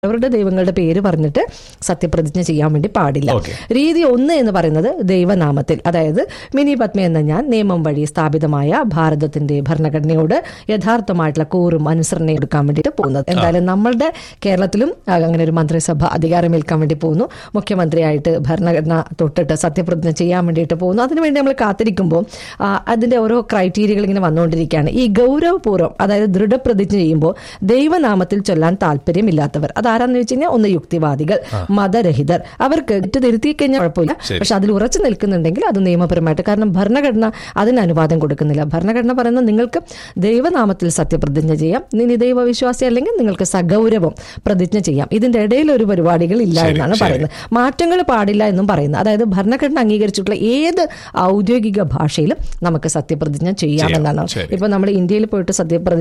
അവരുടെ ദൈവങ്ങളുടെ പേര് പറഞ്ഞിട്ട് സത്യപ്രതിജ്ഞ ചെയ്യാൻ വേണ്ടി പാടില്ല Okay. രീതി ഒന്ന് എന്ന് പറയുന്നത് ദൈവനാമത്തിൽ അതായത് മിനി പത്മ എന്ന ഞാൻ നിയമം വഴി സ്ഥാപിതമായ ഭാരതത്തിന്റെ ഭരണഘടനയോട് യഥാർത്ഥമായിട്ടുള്ള കൂറും അനുസരണയും എടുക്കാൻ വേണ്ടിയിട്ട് പോകുന്നത് എന്തായാലും നമ്മളുടെ കേരളത്തിലും ആ, അങ്ങനെ ഒരു മന്ത്രിസഭ അധികാരമേൽക്കാൻ വേണ്ടി പോകുന്നു മുഖ്യമന്ത്രിയായിട്ട് ഭരണഘടന തൊട്ടിട്ട് സത്യപ്രതിജ്ഞ ചെയ്യാൻ വേണ്ടിയിട്ട് പോകുന്നു അതിനുവേണ്ടി നമ്മൾ കാത്തിരിക്കുമ്പോൾ ആ, അതിന്റെ ഓരോ ക്രൈറ്റീരിയകൾ ഇങ്ങനെ വന്നുകൊണ്ടിരിക്കുകയാണ് ഈ ഗൗരവപൂർവ്വം അതായത് ദൃഢപ്രതിജ്ഞ ചെയ്യുമ്പോൾ ദൈവനാമത്തിൽ ചൊല്ലാൻ താല്പര്യമില്ലാത്തവർ അതാരാന്ന് വെച്ച് കഴിഞ്ഞാൽ ഒന്ന് യുക്തിവാദികൾ മതരഹിതർ അവർക്ക് തെറ്റ് തിരുത്തി കഴിഞ്ഞാൽ കുഴപ്പമില്ല ശരി. പക്ഷെ അതിൽ ഉറച്ചു നിൽക്കുന്നുണ്ടെങ്കിൽ അത് നിയമപരമായിട്ട് കാരണം ഭരണഘടന അതിന് അനുവാദം കൊടുക്കുന്നില്ല ഭരണഘടന പറയുന്നത് നിങ്ങൾക്ക് ദൈവനാമത്തിൽ സത്യപ്രതിജ്ഞ ചെയ്യാം ഇനി ദൈവവിശ്വാസി അല്ലെങ്കിൽ നിങ്ങൾക്ക് സഗൗരവം പ്രതിജ്ഞ ചെയ്യാം ഇതിന്റെ ഇടയിൽ ഒരു പരിപാടികൾ ഇല്ല ശരി, എന്നാണ് ശരി. പറയുന്നത് മാറ്റങ്ങൾ പാടില്ല എന്നും പറയുന്നത് അതായത് ഭരണഘടന അംഗീകരിച്ചിട്ടുള്ള ഏത് ഔദ്യോഗിക ഭാഷയിലും നമുക്ക് സത്യപ്രതിജ്ഞ ചെയ്യാമെന്നാണ് ശരി. ഇപ്പൊ നമ്മൾ ഇന്ത്യയിൽ പോയിട്ട് സത്യപ്രതിജ്ഞ